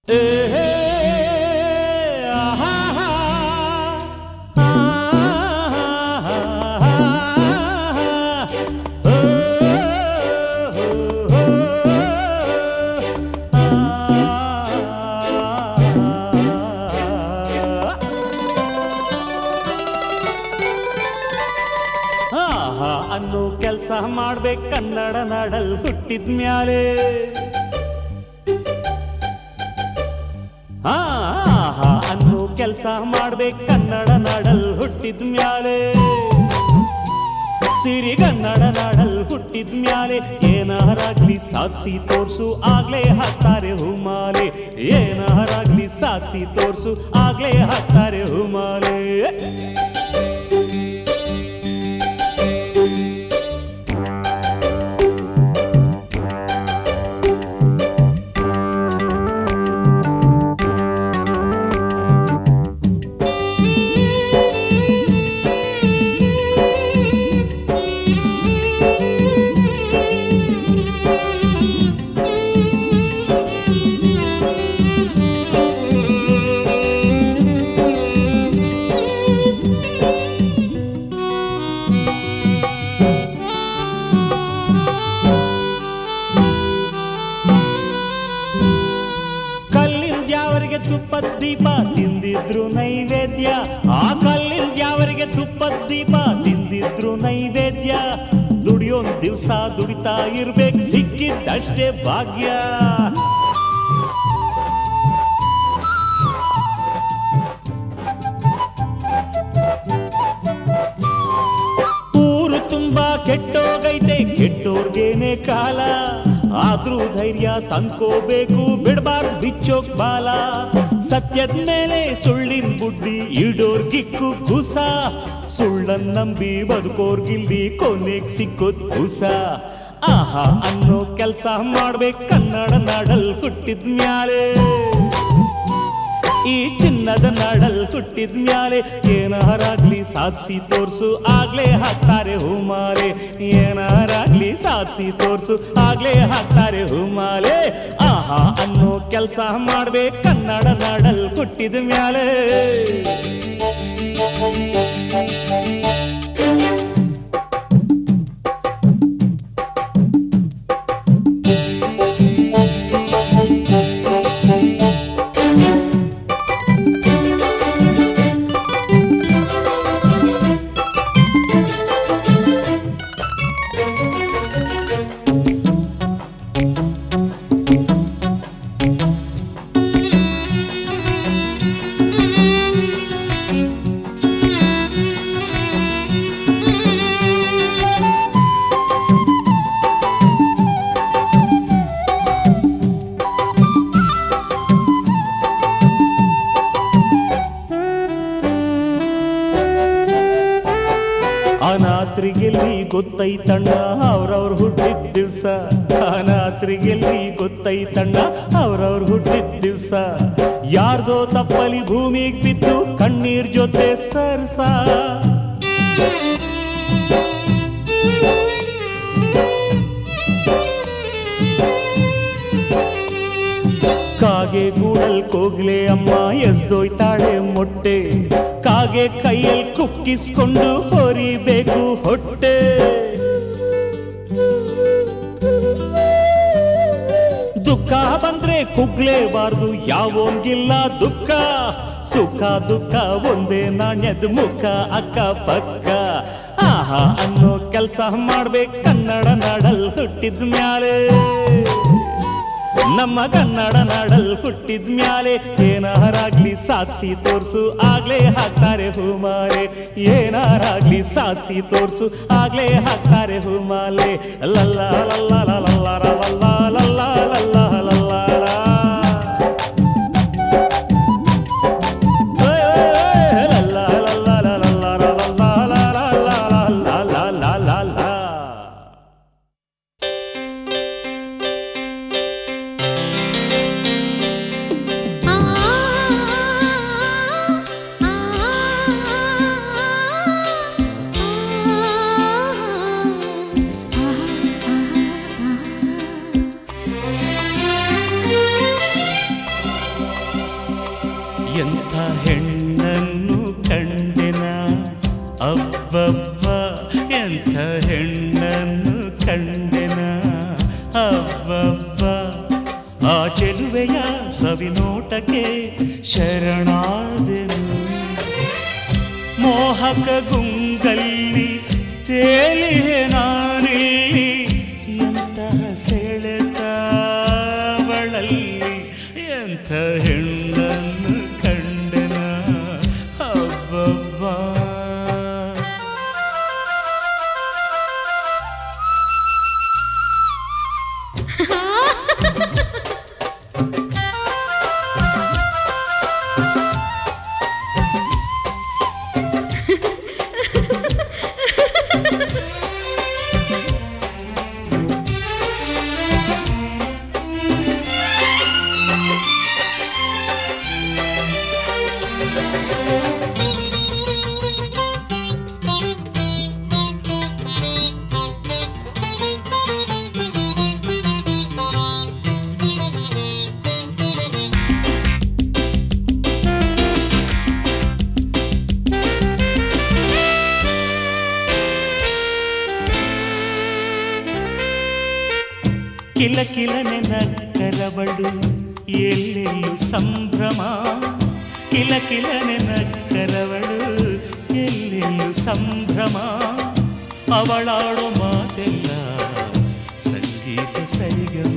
ಏ ಹೇ, ಆಹಾಹಾ, ಆಹಾಹಾ, ಓ, ಓ, ಆ. ಆಹಾ ಅನ್ನೋ ಕೆಲಸ ಮಾಡ್ಬೇಕು ಕನ್ನಡ ನಾಡಲ್ ಹುಟ್ಟಿದ ಮ್ಯಾಲೆ ಆಹಾ ಅನ್ನೋ ಕೆಲಸ ಮಾಡ್ಬೇಕು ಕನ್ನಡ ನಾಡಲ್ ಹುಟ್ಟಿದ ಮ್ಯಾಲೆ ಸಿರಿ ಕನ್ನಡ ನಾಡಲ್ ಹುಟ್ಟಿದ ಮ್ಯಾಲೆ ಏನಾರಾಗ್ಲಿ ಸಾಧಿಸಿ ತೋರ್ಸು ಆಗ್ಲೇ ಹಾಕ್ತಾರೆ ಹೂಮಾಲೆ ಏನಾರಾಗ್ಲಿ ಸಾಧಿಸಿ ತೋರ್ಸು ಆಗ್ಲೇ ಹಾಕ್ತಾರೆ ಹೂಮಾಲೆ ಕಲ್ಲಿಂದ ಯಾವರಿಗೆ ತುಪ್ಪದ ದೀಪ ತಿಂದಿದ್ರು ನೈವೇದ್ಯ ಆ ಕಲ್ಲಿಂದ ಯಾವರಿಗೆ ತುಪ್ಪದ ದೀಪ ತಿಂದಿದ್ರು ನೈವೇದ್ಯ ದುಡಿಯೋನ್ ದಿವ್ಸ ದುಡಿತಾ ಇರ್ಬೇಕು ಸಿಕ್ಕಿದ್ದಷ್ಟೇ ಭಾಗ್ಯ ಊರು ತುಂಬಾ ಕೆಟ್ಟೋಗೈತೆ ಕೆಟ್ಟೋರ್ಗೇನೆ ಕಾಲ ಆದ್ರೂ ಧೈರ್ಯ ತಂದ್ಕೋಬೇಕು ಬಿಡ್ಬಾರ್ದು ಬಿಚ್ಚೋಕ್ ಬಾಲ ಸತ್ಯದ ಮೇಲೆ ಸುಳ್ಳಿನ ಬುಡ್ಡಿ ಇಡೋರ್ಗಿಕ್ಕು ಕುಸ ಸುಳ್ಳನ್ ನಂಬಿ ಬದುಕೋರ್ಗಿಲ್ಲಿ ಕೊನೆಗ್ ಸಿಕ್ಕೋದ್ ಕುಸ ಆಹಾ ಅನ್ನೋ ಕೆಲ್ಸ ಮಾಡ್ಬೇಕು ಕನ್ನಡ ನಾಡಲ್ ಹುಟ್ಟಿದ ಮ್ಯಾಲೆ ಈ ಚಿನ್ನದ ನಾಡಲ್ ಹುಟ್ಟಿದ ಮ್ಯಾಲೆ ಏನಾರಾಗ್ಲಿ ಸಾಧಿಸಿ ತೋರ್ಸು ಆಗ್ಲೇ ಹಾಕ್ತಾರೆ ಹೂಮಾಲೆ ಏನಾರಾಗ್ಲಿ ಸಾಧಿಸಿ ತೋರ್ಸು ಆಗ್ಲೇ ಹಾಕ್ತಾರೆ ಹೂಮಾಲೆ ಆಹಾ ಅನ್ನೋ ಕೆಲ್ಸ ಮಾಡ್ಬೇಕು ಕನ್ನಡ ನಾಡಲ್ ಹುಟ್ಟಿದ ಮ್ಯಾಲೆ ಅನಾಥರಿಗೆಲ್ಲಿ ಗೊತ್ತೈತಣ್ಣ ಅವ್ರವ್ರ ಹುಟ್ಟಿದ ದಿವ್ಸ ಅನಾಥರಿಗೆಲ್ಲಿ ಗೊತ್ತೈತಣ್ಣ ಅವ್ರವ್ರ ಹುಟ್ಟಿದ ದಿವ್ಸ ಯಾರ್ದೋ ತಪ್ಪಲಿ ಭೂಮಿಗ್ ಬಿದ್ದು ಕಣ್ಣೀರ್ ಜೊತೆ ಸರ್ಸ ಕಾಗೆ ಗೂಡಲ್ ಕೋಗ್ಲೆ ಅಮ್ಮ ಎಸ್ದೋಯ್ತಾಳೆ ಮೊಟ್ಟೆ ಕಾಗೆ ಕೈಯಲ್ಲಿ ಕುಕ್ಕಿಸ್ಕೊಂಡು ಹೊರಿಬೇಕು ಹೊಟ್ಟೆ ದುಃಖ ಬಂದ್ರೆ ಕುಗ್ಲೇಬಾರ್ದು ಯಾವೋಂಗಿಲ್ಲ ದುಃಖ ಸುಖ ದುಃಖ ಒಂದೇ ನಾಣ್ಯದ ಮುಖ ಅಕ್ಕ ಪಕ್ಕ ಆಹಾ ಅನ್ನೋ ಕೆಲ್ಸ ಮಾಡ್ಬೇಕು ಕನ್ನಡ ನಾಡಲ್ ಹುಟ್ಟಿದ ಮ್ಯಾಲೆ ನಮ್ಮ ಕನ್ನಡ ನಾಡಲ್ ಹುಟ್ಟಿದ ಮ್ಯಾಲೆ ಏನಾರಾಗ್ಲಿ ಸಾಧಿಸಿ ತೋರ್ಸು ಆಗ್ಲೇ ಹಾಕ್ತಾರೆ ಹೂಮಾಲೆ ಏನಾರಾಗ್ಲಿ ಸಾಧಿಸಿ ತೋರ್ಸು ಆಗ್ಲೇ ಹಾಕ್ತಾರೆ ಹೂಮಾಲೆ ಲಲ್ಲ ಲಲ್ಲ ಲಲ್ಲ ಲಲ್ಲ ಲಲ್ಲ ಲಲ್ಲ ಲಲ್ಲ ಲಾ. ಏ, ಏ, ಏ, ಲಲ್ಲ ಲಲ್ಲ ಲಲ್ಲ ಲಲ್ಲ ಲಲ್ಲ ಲಲ್ಲ ಲಲ್ಲ ಲಲ್ಲ. ಆ ಎಂಥ ಹೆಣ್ಣನ್ನು ಕಂಡೆನ ಅಬ್ಬಬ್ಬ ಎಂಥ ಹೆಣ್ಣನ್ನು ಕಂಡೆನ ಅಬ್ಬಬ್ಬ ಆ ಚೆಲುವೆಯ ಸವಿನೋಟಕ್ಕೆ ಶರಣಾದೆನು ಮೋಹಕ ಗುಂಗಲ್ಲಿ ತೇಲಿಹೆ ನಾನಿಲ್ಲಿ ಎಂತಹ ಸೆಳೆತ ಅವಳಲ್ಲಿ ಎಂಥ ಹೆಣ್ಣನ್ನು ಕಂಡೆನ ಹಬ್ಬಬ್ಬ ಕಿಲ ಕಿಲನೆ ನಕ್ಕರವಳು ಎಲ್ಲೆಲ್ಲೂ ಸಂಭ್ರಮ ಕಿಲ ಕಿಲನೆ ನಕ್ಕರವಳು ಎಲ್ಲೆಲ್ಲೂ ಸಂಭ್ರಮ ಅವಳಾಡೋ ಮಾತೆಲ್ಲ ಸಂಗೀತ ಸರಿಗಮ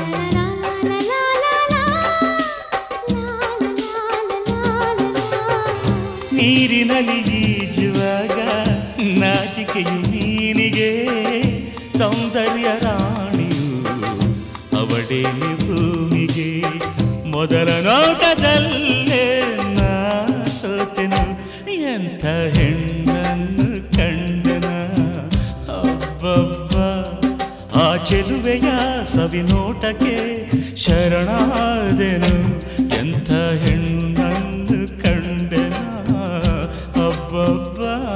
ನೀರಿನಲ್ಲಿ ಈಜುವಾಗ ನಾಚಿಕೆಯು ನೀನಿಗೆ ಸೌಂದರ್ಯ ರಾಣಿಯು ಅವಳೇನೆ ಭೂಮಿಗೆ ಮೊದಲ ನೋಟದಲ್ಲೇ ನಾ ಸೋತೆನು ಎಂಥ ಹೆಣ್ಣನ್ನು ಕಂಡನ ಅಬ್ಬಬ್ಬ ಆ ಚೆಲುವೆಯ ಸವಿನೋಟಕ್ಕೆ ಶರಣಾದೆನು ಎಂಥ ಹೆಣ್ಣನ್ನು ಕಂಡೆನ ಅಬ್ಬಬ್ಬ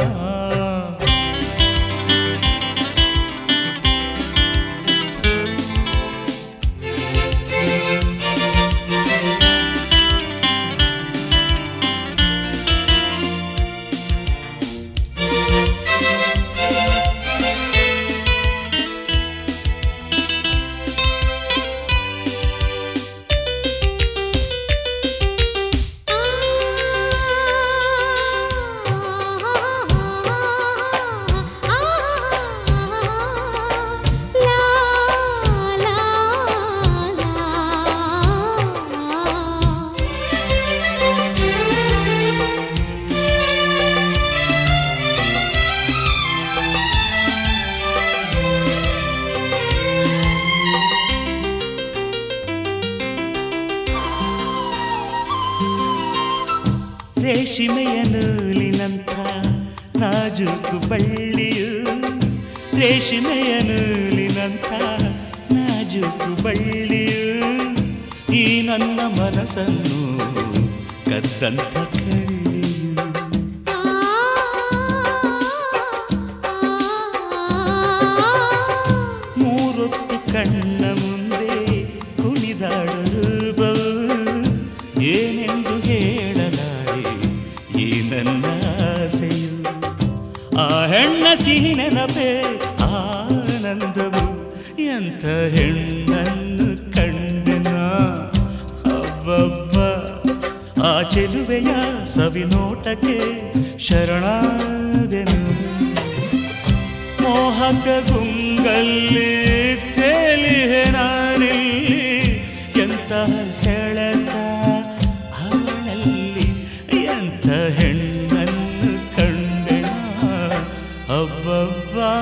ರೇಷ್ಮೆಯ ನೂಲಿನಂಥ ನಾಜೂಕು ಬಳ್ಳಿಯು ರೇಷ್ಮೆಯ ನೂಲಿನಂಥ ನಾಜೂಕು ಬಳ್ಳಿಯು ಈ ನನ್ನ ಮನಸ್ಸನ್ನು ಕದ್ದಂಥ ಕಳ್ಳಿಯು ಮೂರೊತ್ತು ಕಣ್ಣ ಮುಂದೆ ಕುಣಿದಾಡಲು ಏನೆಂದು ಹೇಳಲಾರೆ ಈ ನನ್ನ ಆಸೆಯು ಆ ಹೆಣ್ಣ ಸಿಹಿ ನೆನಪೇ ಆನಂದವು ಎಂಥ ಹೆಣ್ಣನ್ನು ಕಂಡೆನ ಹಬ್ಬಬ್ಬ ಆ ಚೆಲುವೆಯ ಸವಿನೋಟಕ್ಕೆ ಶರಣಾದೆನು ಮೋಹಕ ಗುಂಗಲ್ಲಿ ತೇಲಿಹೆ ನಾನಿಲ್ಲಿ ಎಂತಹ ಸೆಳೆತ ಅವಳಲ್ಲಿ ಎಂಥ ಹೆಣ್ಣನ್ನು ಕಂಡೆನ ಅಬ್ಬಬ್ಬಾ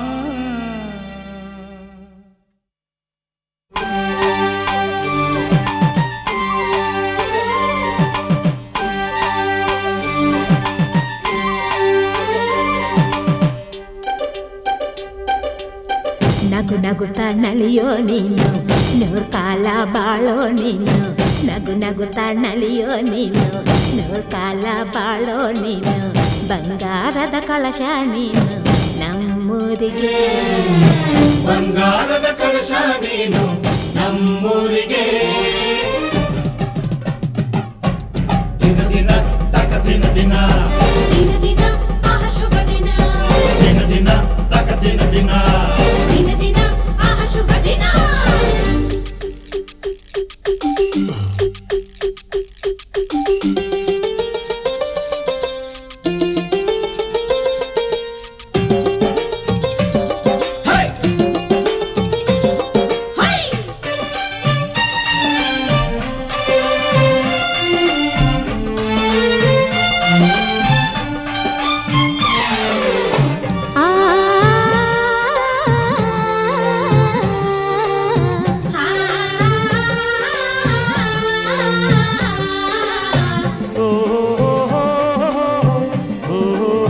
ನಗು ನಗುತ್ತ ನಲಿಯೋ ನೀನು ನೂರು ಕಾಲ ಬಾಳೋ ನೀನು ನಗು ನಗುತ್ತ ನಲಿಯೋ ನೀನು ನೂರು ಕಾಲ ಬಾಳೋ ನೀನು ಬಂಗಾರದ ಕಳಶ ನೀನು ನಮ್ಮೂರಿಗೆ ಬಂಗಾರದ ಕಳಶ ನೀನು ನಮ್ಮೂರಿಗೆ ಆ ಓ ಓ,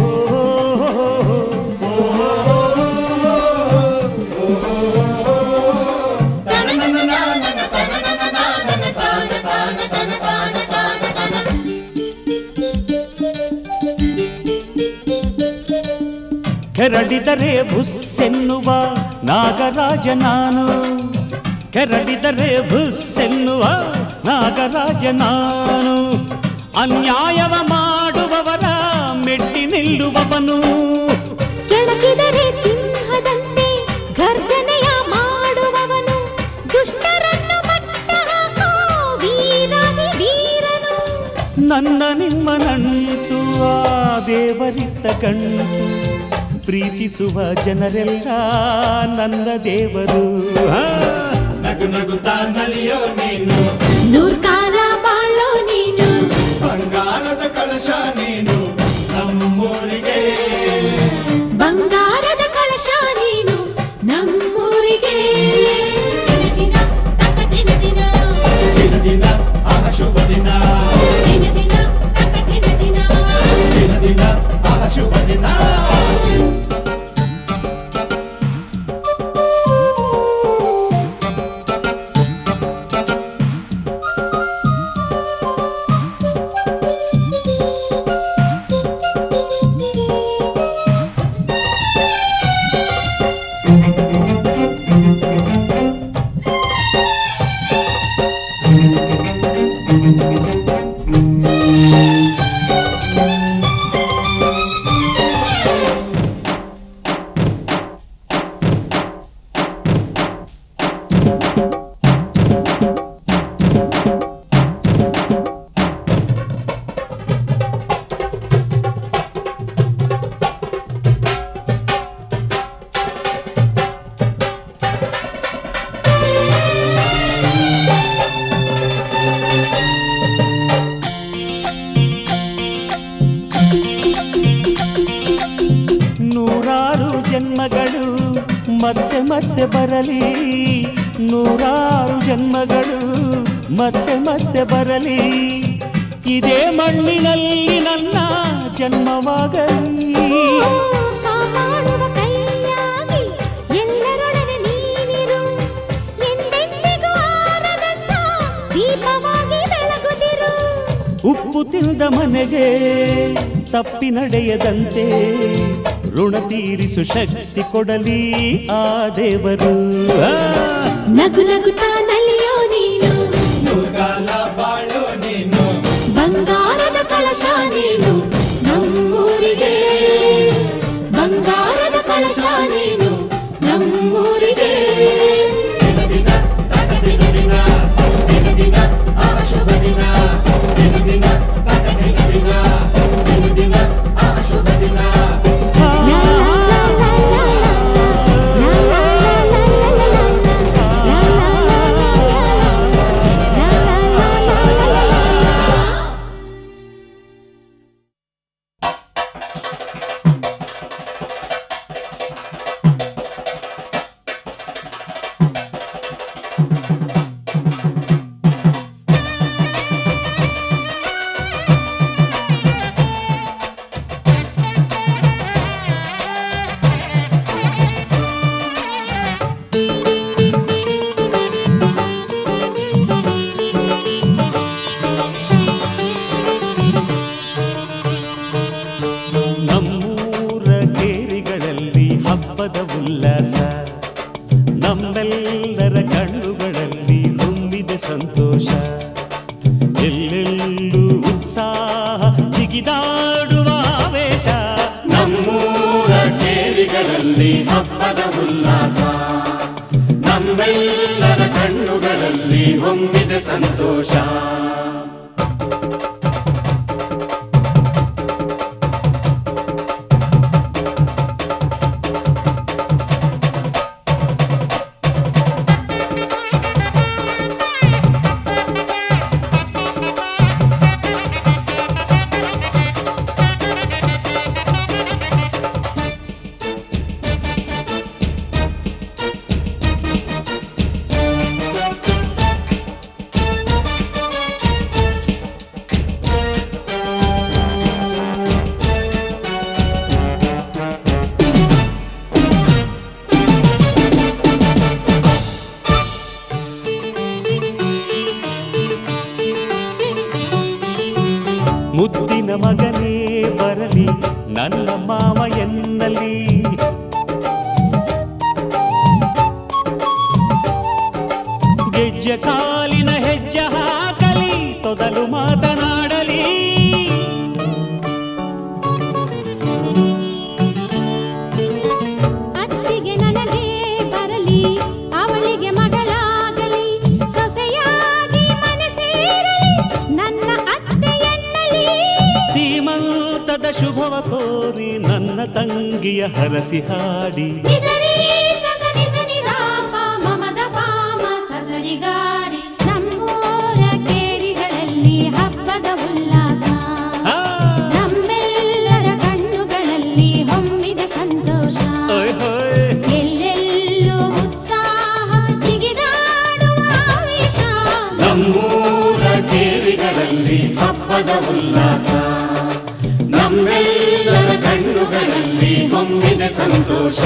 ಕೆರಳಿದರೆ ಬುಸ್ಸೆನ್ನುವ ನಾಗರಾಜ ನಾನು ಕೆರಳಿದರೆ ಬುಸ್ಸೆನ್ನುವ ನಾಗರಾಜ ನಾನು ಅನ್ಯಾಯವ ಮಾಡುವವರ ಮೆಟ್ಟಿ ನಿಲ್ಲುವವನು ಕೆಳಗಿದರೆ ಸಿಂಹದಂತೆ ಗರ್ಜನೆಯ ಮಾಡುವವನು ದುಷ್ಟರನ್ನು ಮಟ್ಟ ಹಾಕೋ ವೀರಾದಿ ವೀರನು ನನ್ನ ನಿಮ್ಮ ನಂಟು ಆ ದೇವರಿತ್ತ ಕಂಟು ಪ್ರೀತಿಸುವ ಜನರೆಲ್ಲ ನನ್ನ ದೇವರು ಆ. ನಗು ನಗುತ್ತಾ ನಲಿಯೋ ನೀನು ನೂರ್ಕಾಲ ಬಾಳೋ ನೀನು ಬಂಗಾರದ ಕಳಶ ನೀನು ನಮ್ಮೂರಿಗೆ ಬಂಗಾರದ ಕಳಶ ನೀನು ನಮ್ಮೂರಿಗೆ ದಿನ ದಿನ ತಕ್ಕ ದಿನ ದಿನ ದಿನ ದಿನ ಆಹ ಶುಭ ದಿನ ದಿನ ದಿನ ತಕ್ಕ ದಿನ ದಿನ ದಿನ ದಿನ ಆಹ ಶುಭ ದಿನ ನೂರಾರು ಜನ್ಮಗಳು ಮತ್ತೆ ಮತ್ತೆ ಬರಲಿ ನೂರಾರು ಜನ್ಮಗಳು ಮತ್ತೆ ಮತ್ತೆ ಬರಲಿ ಇದೇ ಮಣ್ಣಿನಲ್ಲಿ ನನ್ನ ಜನ್ಮವಾಗಲಿ ಕಾಪಾಡುವ ಕೈಯಾಗಿ ಎಲ್ಲರೊಡನೆ ನೀನಿರು ಎಂದೆಂದಿಗೂ ಆರದಂತ ದೀಪವಾಗಿ ಬೆಳಗುತ್ತಿರು ಉಪ್ಪು ತಿಂದ ಮನೆಗೆ ತಪ್ಪಿ ನಡೆಯದಂತೆ ಋಣ ತೀರಿಸು ಶಕ್ತಿ ಕೊಡಲಿ ಆ ದೇವರು ಆ. ನಗು ನಗುತ್ತಾ ನಲಿಯೋ ನೀನು ನೂರ್ಕಾಲ ಬಾಳೋ ನೀನು ಬಂಗಾರದ ಕಳಶ ನೀನು ನಮ್ಮೂರಿಗೆ ಬಂಗಾರದ ಕಳಶ ನೀನು ನಮ್ಮೂರಿಗೆ ದಿನ ದಿನ ತಕ ದಿನ ದಿನ ದಿನ ದಿನ ಆ ಶುಭ ದಿನ ದಿನ ದಿನ ತಕ ದಿನ ದಿನ ದಿನ ದಿನ ಆ ಶುಭ ದಿನ ಲಾ ಲಾ ಲಾ ಲಾ ಲಾ ಲಾ ಲಾ ಲಾ ಲಾ ಲಾ ಲಾ ನಮ್ಮೂರ ಕೇರಿಗಳಲ್ಲಿ ಹಬ್ಬದ ಉಲ್ಲಾಸ ನಮ್ಮೆಲ್ಲರ ಕಣ್ಣುಗಳಲ್ಲಿ ತುಂಬಿದೆ ಸಂತೋಷ ಎಲ್ಲೆಲ್ಲೂ ಉತ್ಸಾಹ ಜಿಗಿದಾಡುವ ಆವೇಶ ನಮ್ಮೂರ ಕೇರಿಗಳಲ್ಲಿ ಹಬ್ಬದ ಉಲ್ಲಾಸ ನಮ್ಮೆಲ್ಲರ ಕಣ್ಣುಗಳಲ್ಲಿ ಹೊಮ್ಮಿದೆ ಸಂತೋಷ ಮುದ್ದಿನ ಮಗನೇ ಬರಲಿ ನನ್ನ ಮಾವ ಎನ್ನಲಿ ಗೆಜ್ಜೆ ಕಾಲಿನ ಹೆಜ್ಜೆ ಹಾಕಲಿ ತೊದಲು ಮಾತನಾಡಲಿ ಅತ್ತಿಗೆ ನನಗೆ ಬರಲಿ ಅವಳಿಗೆ ಮಗಳಾಗಲಿ ಸೊಸೆಯಾಗಿ ಮನೆ ಸೇರಲಿ ನನ್ನ ಅತ್ತೆ ಎನ್ನಲಿ ಸೀಮಂತದ ಶುಭವ ಕೋರಿ ನನ್ನ ತಂಗಿಯ ಹರಸಿ ಹಾಡಿ ನಿಸರಿ ಸಸ ನಿಸನಿ ದಾಪ ಮಮದ ಪಾಮ ಸಸರಿಗಾರಿ ನಮ್ಮೂರ ಕೇರಿಗಳಲ್ಲಿ ಹಬ್ಬದ ಉಲ್ಲಾಸ ಆ, ನಮ್ಮೆಲ್ಲರ ಕಣ್ಣುಗಳಲ್ಲಿ ಹೊಮ್ಮಿದ ಸಂತೋಷ ಓಯ್ ಹೋಯ್. ಎಲ್ಲೆಲ್ಲೂ ಉತ್ಸಾಹ ಜಿಗಿದಾಡುವ ಆವೇಶ ನಮ್ಮೂರ ಕೇರಿಗಳಲ್ಲಿ ಹಬ್ಬದ ಉಲ್ಲಾಸ ನಮ್ಮೆಲ್ಲರ ಕಣ್ಣುಗಳಲ್ಲಿ ಹೊಮ್ಮಿದೆ ಸಂತೋಷ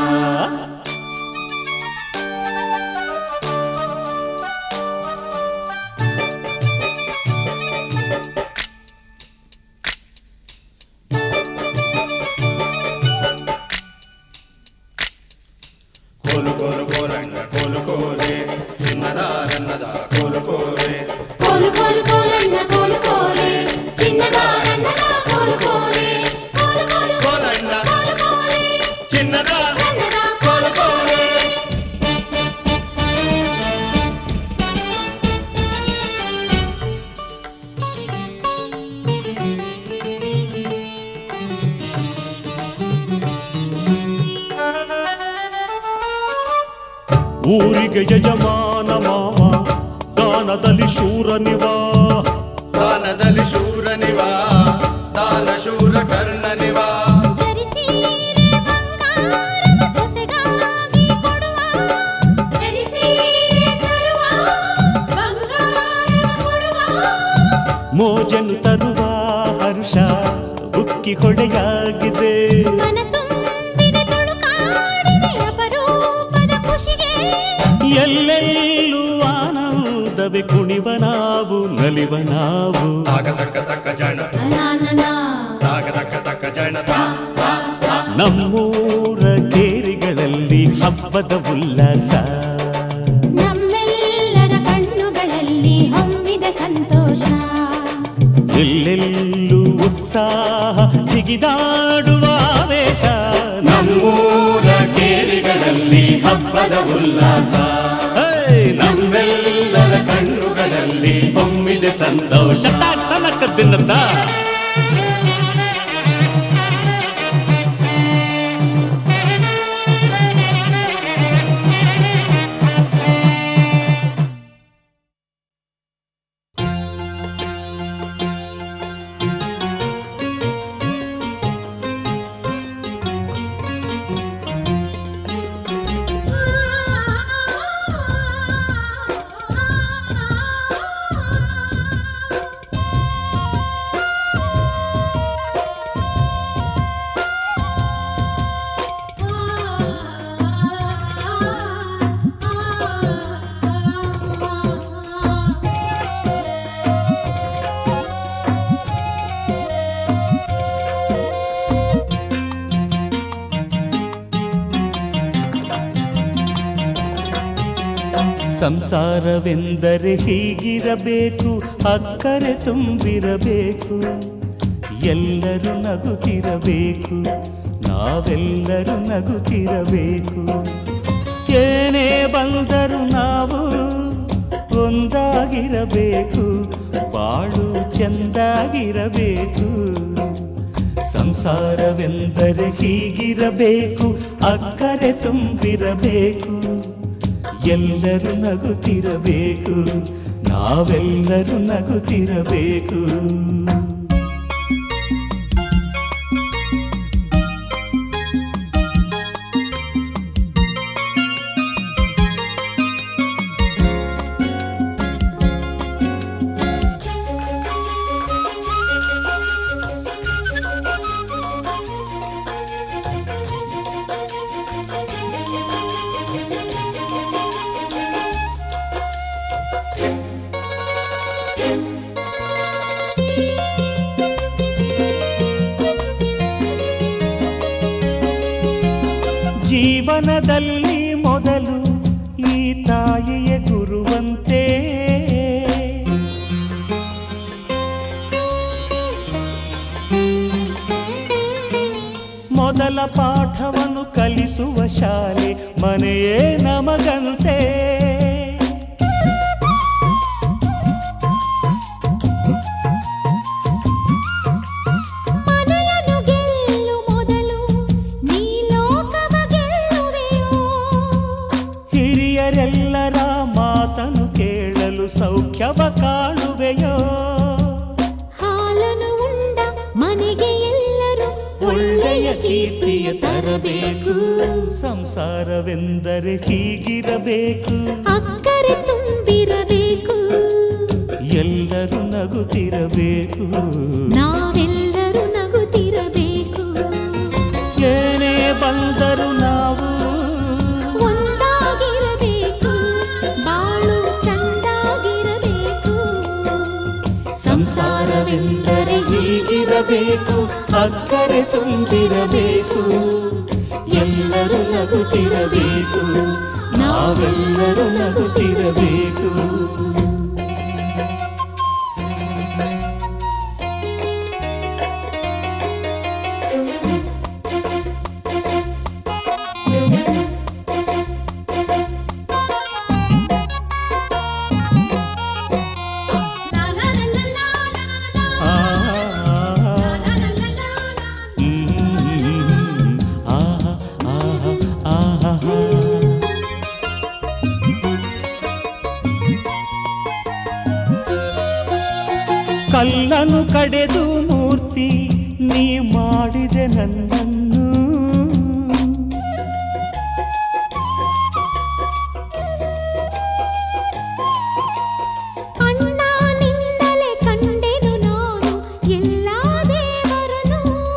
ಕೋಲು ಕೋಲು ಕೋರಂಗ ಕೋಲು ಕೋರೆ ಚಿನ್ನದ ರನ್ನದ ಕೋಲು ಕೋರೆ ಕೋಲು ಕೋಲು ಕೋಲಣ್ಣ ಕೋಲು ಕೋಲೆ ಚಿನ್ನದ ನನ್ನದ ಕೋಲು ಕೋಲೆ ಕೋಲು ಕೋಲು ಕೋಲಣ್ಣ ಕೋಲು ಕೋಲೆ ಚಿನ್ನದ ನನ್ನದ ಕೋಲು ಕೋರೆ ಊರಿಗೆ ಯಜಮಾನ ಮಾವ ಗಾನದಲ್ಲಿ ಶೂರನಿವಾ ದಾನದಲ್ಲಿ ಶೂರನಿವಾ ದಾನ ಶೂರ ಕರ್ಣನಿವಾ ಧರಿಸೀರೆ ಬಂಗಾರವ ಸೊಸೆಗಾಗಿ ಕೊಡುವ ಧರಿಸೀರೆ ತರುವ ಬಂಗಾರವ ಕೊಡುವ ಮೋಜನು ತರುವ ಹರ್ಷ ಉಕ್ಕಿ ಹೊಡೆಯಾಗಿದೆ ಮನ ತುಂಬಿದ ತುಳುಕಾಡಿದೆ ಅಪರೂಪದ ಖುಷಿಗೆ ಎಲ್ಲೆಲ್ಲೂ ಆನಂದವೇ ಕುಣಿವ ನಾವು ನಲಿವ ನಾವು ತಾಗ ತಕ್ಕ ತಕ್ಕ ಜನ ನಾನನ ತಾಗ ತಕ್ಕ ತಕ್ಕ ಜನ ತಾ ತಾ ತಾ ನಮ್ಮೂರ ಕೇರಿಗಳಲ್ಲಿ ಹಬ್ಬದ ಉಲ್ಲಾಸ ನಮ್ಮೆಲ್ಲರ ಕಣ್ಣುಗಳಲ್ಲಿ ಹೊಮ್ಮಿದ ಸಂತೋಷ ಎಲ್ಲೆಲ್ಲೂ ಉತ್ಸಾಹ ಜಿಗಿದಾಡುವ ಆವೇಶ ನಮ್ಮೂರ ಕೇರಿಗಳಲ್ಲಿ ಹಬ್ಬದ ಉಲ್ಲಾಸ ಹೇ, ನಮ್ಮ ನಮ್ಮೆಲ್ಲರ ಕಣ್ಣುಗಳಲ್ಲಿ ಹೊಮ್ಮಿದೆ ಸಂತೋಷ ತನಕ ದಿನದ ಸಂಸಾರವೆಂದರೆ ಹೀಗಿರಬೇಕು ಅಕ್ಕರೆ ತುಂಬಿರಬೇಕು ಎಲ್ಲರೂ ನಗುತ್ತಿರಬೇಕು ನಾವೆಲ್ಲರೂ ನಗುತ್ತಿರಬೇಕು ಏನೇ ಬಂದರು ನಾವು ಒಂದಾಗಿರಬೇಕು ಬಾಳು ಚೆಂದಾಗಿರಬೇಕು ಸಂಸಾರವೆಂದರೆ ಹೀಗಿರಬೇಕು ಅಕ್ಕರೆ ತುಂಬಿರಬೇಕು ಎಲ್ಲರೂ ನಗುತ್ತಿರಬೇಕು ನಾವೆಲ್ಲರೂ ನಗುತ್ತಿರಬೇಕು ಜೀವನದಲ್ಲಿ ಮೊದಲು ಈ ತಾಯಿಯ ಗುರುವಂತೆ ಮೊದಲ ಪಾಠವನ್ನು ಕಲಿಸುವ ಶಾಲೆ ಮನೆಯೇ ನಮಗಂತೆ ಮನೆಯನ್ನು ಗೆಲ್ಲು ಮೊದಲು ನೀ ಲೋಕವ ಗೆಲ್ಲುವೆಯೋ ಹಿರಿಯರೆಲ್ಲರ ಮಾತನ್ನು ಕೇಳಲು ಸೌಖ್ಯವ ಕಾಣುವೆಯೋ ಹಾಲನು ಉಂಡ ಮನೆಗೆ ಎಲ್ಲರೂ ಒಳ್ಳೆಯ ಕೀರ್ತಿಯ ತರಬೇಕು ಸಂಸಾರವೆಂದರೆ ಹೀಗಿರಬೇಕು ಅಕ್ಕರೆ ತುಂಬಿರಬೇಕು ಎಲ್ಲರೂ ನಗುತ್ತಿರಬೇಕು ನಾವೆಲ್ಲರೂ ನಗುತ್ತಿರಬೇಕು ಏನೇ ಬಂದರೂ ನಾವು ಒಂದಾಗಿರಬೇಕು ಬಾಳು ಚಂದಾಗಿರಬೇಕು ಸಂಸಾರವೆಂದರೆ ಹೀಗಿರಬೇಕು ಅಕ್ಕರೆ ತುಂಬಿರಬೇಕು ಎಲ್ಲರೂ ನಗುತ್ತಿರಬೇಕು ನಾವೆಲ್ಲರೂ ನಗುತ್ತಿರಬೇಕು ಆ, ಹ್ಮ್, ಆಹಾ, ಆಹಾ, ಆಹಾ. ಕಲ್ಲನು ಕಡೆದು ಮೂರ್ತಿ ನೀ ಮಾಡಿದೆ ನನ್ನನ್ನು ಅಣ್ಣ ನಿನ್ನಲೆ ಕಂಡೆನು ನಾನು ಎಲ್ಲ ದೇವರನು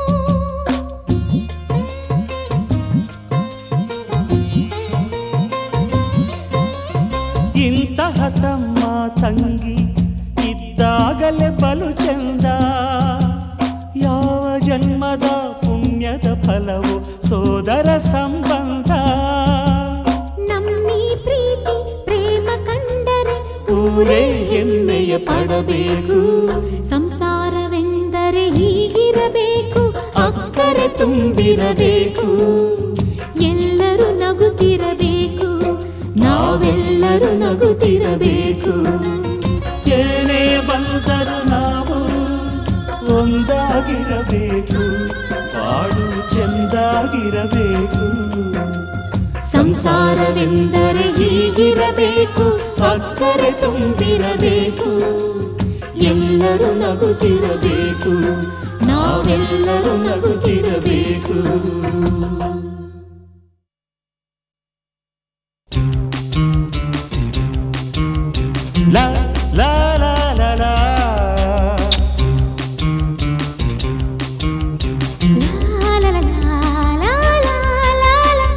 ಇಂತಹ ತಮ್ಮ ತಂಗಿ ಇದ್ದಾಗಲೇ ಬಲು ಚಂದ ಯಾವ ಜನ್ಮದ ಪುಣ್ಯದ ಫಲವು ಸೋದರ ಸಂಬಂಧ ನಮ್ಮಿ ಪ್ರೀತಿ ಪ್ರೇಮ ಕಂಡರೆ ಊರೇ ಹೆಮ್ಮೆಯ ಪಡಬೇಕು ಸಂಸಾರವೆಂದರೆ ಹೀಗಿರಬೇಕು ಅಕ್ಕರೆ ತುಂಬಿರಬೇಕು ಎಲ್ಲರೂ ನಗುತ್ತಿರಬೇಕು ನಾವೆಲ್ಲರೂ ನಗುತ್ತಿರಬೇಕು ಏನೇ ಬಂದರೂ ನಾವು ಒಂದಾಗಿರಬೇಕು ಬಾಳು ಚೆಂದಾಗಿರಬೇಕು ಸಂಸಾರವೆಂದರೆ ಹೀಗಿರಬೇಕು ಅಕ್ಕರೆ ತುಂಬಿರಬೇಕು ಎಲ್ಲರೂ ನಗುತ್ತಿರಬೇಕು ನಾವೆಲ್ಲರೂ ನಗುತ್ತಿರಬೇಕು La la la la la ಲಾ ಲಾ ಲಾ ಲಾ ಲಾ ಲಾ ಲಾ.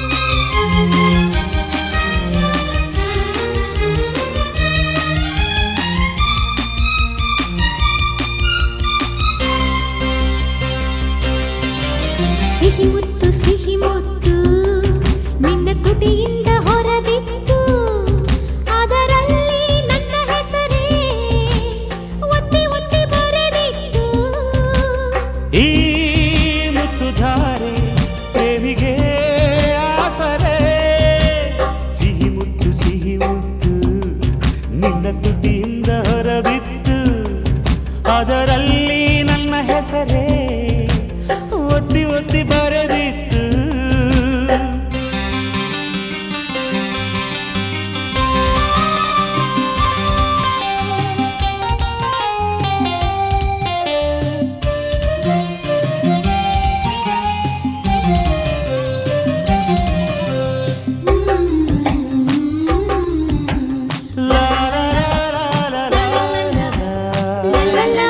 ಸಿಹಿ ಮುತ್ತು ಸಿಹಿ ಮುತ್ತು ನಿನ್ನ ತುಟಿಯಿಂದ ಹೊರಬಿತ್ತು ಅದರಲ್ಲಿ ನನ್ನ ಹೆಸರೇ ಒತ್ತಿ ಒತ್ತಿ ಬರೆದಿತ್ತು ಈ ಮುತ್ತುಧಾರೆ ಪ್ರೇಮಿಗೆ ಆಸರೆ ಸಿಹಿ ಮುತ್ತು ಸಿಹಿ ಮುತ್ತು ಅದರಲ್ಲಿ ನನ್ನ ಹೆಸರೇ ಒತ್ತಿ ಒತ್ತಿ ಬರೆದಿತ್ತು ಲಾ ಲಾ ಲಾ ಲಾ ಲಾ ಲಾ ಲಾ ಲಾ.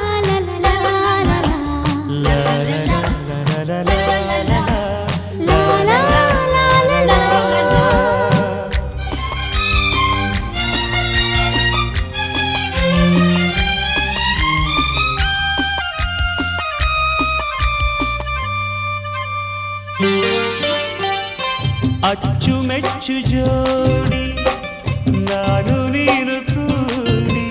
ಅಚ್ಚುಮೆಚ್ಚು ಜೋಡಿ ನಾನು ನೀನು ಕೂಡಿ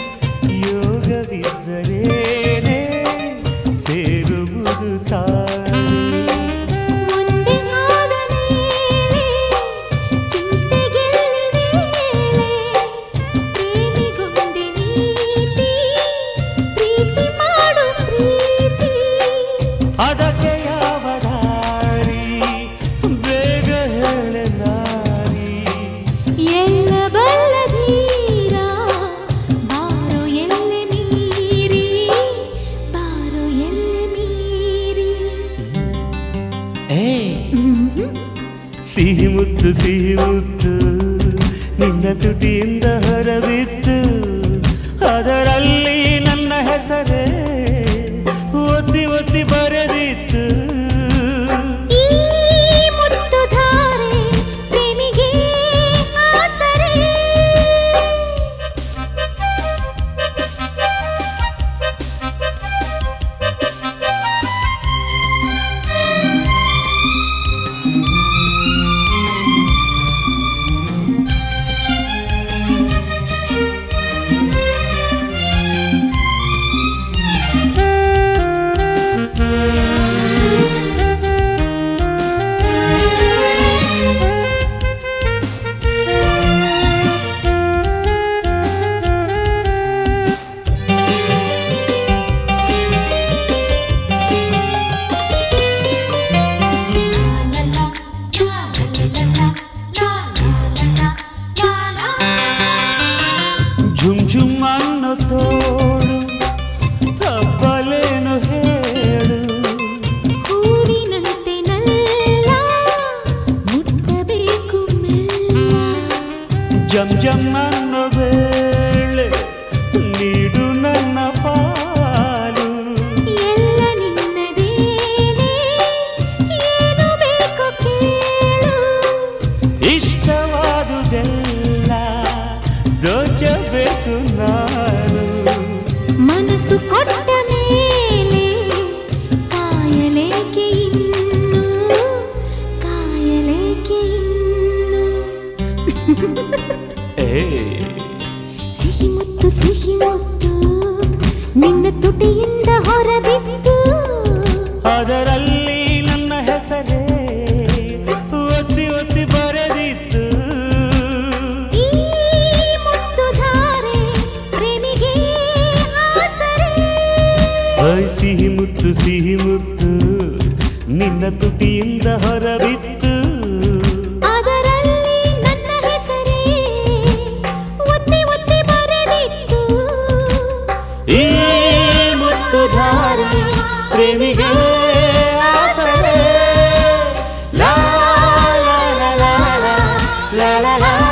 ಯೋಗವಿದ್ದರೇನೆ ಸೇರುವುದು ತಾನೆ ಮುಂದೆ ಆದ ಮೇಲೆ ಚಿಂತೆಗೆಲ್ಲಿ ವೇಳೆ ಪ್ರೇಮಿಗೊಂದೆ ನೀತಿ ಪ್ರೀತಿ ಮಾಡು ಪ್ರೀತಿ ಅದಕ್ಕೆ ಯಾವ ದಾರಿ ಬೇಗ ಹೇಳೆ ನಾರಿ ಎಲ್ಲ ಬಲ್ಲ ಧೀರ ಬಾರೋ ಎಲ್ಲೆ ಮೀರಿ ಬಾರೋ ಎಲ್ಲೆ ಮೀರಿ ಸಿಹಿ ಮುತ್ತು ಸಿಹಿ ಮುತ್ತು ನಿನ್ನ ತುಟಿಯಿಂದ ಹೊರಬಿತ್ತು ಅದರಲ್ಲಿ ನನ್ನ ಹೆಸರೇ ಒತ್ತಿ ಒತ್ತಿ ಬರೆದಿತ್ತು ಈ ಮುತ್ತು ಧಾರೆ ಪ್ರೇಮಿಗೆ ಆಸರೆ ಝುಮ್ ಝುಮ್ ಅನ್ನೋ ತೋಡು ತಪ್ಪಲೇನು ಹೇಳು ಹೂವಿನಂತೆ ನಲ್ಲ ಮುಟ್ಟಬೇಕು ಮೆಲ್ಲ ಜಮ್ ಜಮ್ ಅನ್ನೋ ವೇಳೆ ನೀಡು ನನ್ನ ಪಾಲು ಎಲ್ಲ ನಿನ್ನದೇನೆ ಏನು ಬೇಕು ಕೇಳು ಇಷ್ಟವಾದುದೆಲ್ಲ ದೋಚಬೇಕು ನಾನು ಮನಸ್ಸು ಕೊಟ್ಟ ಮೇಲೆ ಕಾಯಲೇಕೆ ಇನ್ನು ಕಾಯಲೇಕೆ ಇನ್ನು ಏ ಸಿಹಿ ಮುತ್ತು ಸಿಹಿ ಮುತ್ತು ನಿನ್ನ ತುಟಿಯಿಂದ ಹೊರಬಿತ್ತು ಅದರಲ್ಲಿ ನನ್ನ ಹೆಸರೇ ಒತ್ತಿ ಒತ್ತಿ ಬರೆದಿತ್ತು ಈ ಮುತ್ತು ಧಾರೆ ಪ್ರೇಮಿಗೆ ಆಸರೆ ಓಯ್ ಸಿಹಿ ಮುತ್ತು ಸಿಹಿ ಮುತ್ತು ನಿನ್ನ ತುಟಿಯಿಂದ ಹೊರಬಿತ್ತು ಅದರಲ್ಲಿ ನನ್ನ ಹೆಸರೇ ಒತ್ತಿ ಒತ್ತಿ ಬರೆದಿತ್ತು ಈ ಮುತ್ತು ಧಾರೆ ಪ್ರೇಮಿಗೆ ಆಸರೆ ಲಾ ಲಾ ಲಾ ಲಾ ಲಾ ಲಾ ಲಾ ಲಾ